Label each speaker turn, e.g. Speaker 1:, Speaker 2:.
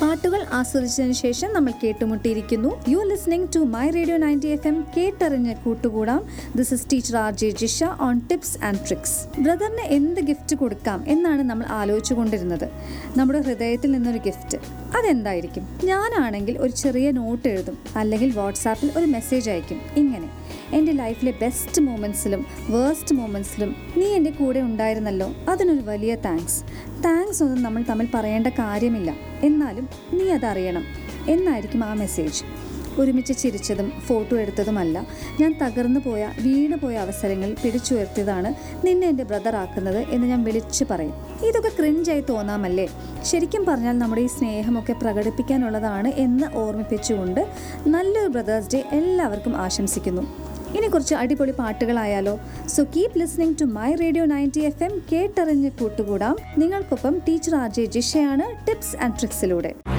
Speaker 1: പാട്ടുകൾ ആസ്വദിച്ചതിന് ശേഷം നമ്മൾ കേട്ടുമുട്ടിയിരിക്കുന്നു you are listening to my radio ninety F M കേട്ടറിഞ്ഞ് കൂട്ടുകൂടാം this is teacher R J Jisha on tips and tricks ബ്രദറിന് എന്ത് ഗിഫ്റ്റ് കൊടുക്കാം എന്നാണ് നമ്മൾ ആലോചിച്ചുകൊണ്ടിരുന്നത് നമ്മുടെ ഹൃദയത്തിൽ നിന്നൊരു ഗിഫ്റ്റ് അതെന്തായിരിക്കും ഞാനാണെങ്കിൽ ഒരു ചെറിയ നോട്ട് എഴുതും അല്ലെങ്കിൽ വാട്സാപ്പിൽ ഒരു മെസ്സേജ് അയക്കും ഇങ്ങനെ എൻ്റെ ലൈഫിലെ ബെസ്റ്റ് മൂമെൻറ്റ്സിലും വേസ്റ്റ് മൂമെൻറ്റ്സിലും നീ എൻ്റെ കൂടെ ഉണ്ടായിരുന്നല്ലോ അതിനൊരു വലിയ താങ്ക്സ് താങ്ക്സ് ഒന്നും നമ്മൾ തമ്മിൽ പറയേണ്ട കാര്യമില്ല എന്നാലും നീ അതറിയണം എന്നായിരിക്കും ആ മെസ്സേജ് ഒരുമിച്ച് ചിരിച്ചതും ഫോട്ടോ എടുത്തതുമല്ല ഞാൻ തകർന്നു പോയ വീണു പോയ അവസരങ്ങൾ പിടിച്ചുയർത്തിയതാണ് നിന്നെ എൻ്റെ ബ്രദർ ആക്കുന്നത് എന്ന് ഞാൻ വിളിച്ചു പറയും ഇതൊക്കെ ക്രിഞ്ചായി തോന്നാമല്ലേ ശരിക്കും പറഞ്ഞാൽ നമ്മുടെ ഈ സ്നേഹമൊക്കെ പ്രകടിപ്പിക്കാനുള്ളതാണ് എന്ന് ഓർമ്മിപ്പിച്ചുകൊണ്ട് നല്ലൊരു ബ്രദേഴ്സ് ഡേ എല്ലാവർക്കും ആശംസിക്കുന്നു ഇനി കുറച്ച് അടിപൊളി പാട്ടുകളായാലോ so keep listening to my radio ninety F M കേട്ടറിഞ്ഞ് കൂട്ടുകൂടാം നിങ്ങൾക്കൊപ്പം ടീച്ചർ ആർ ജെ ജിഷയാണ് ടിപ്സ് ആൻഡ് ട്രിക്സിലൂടെ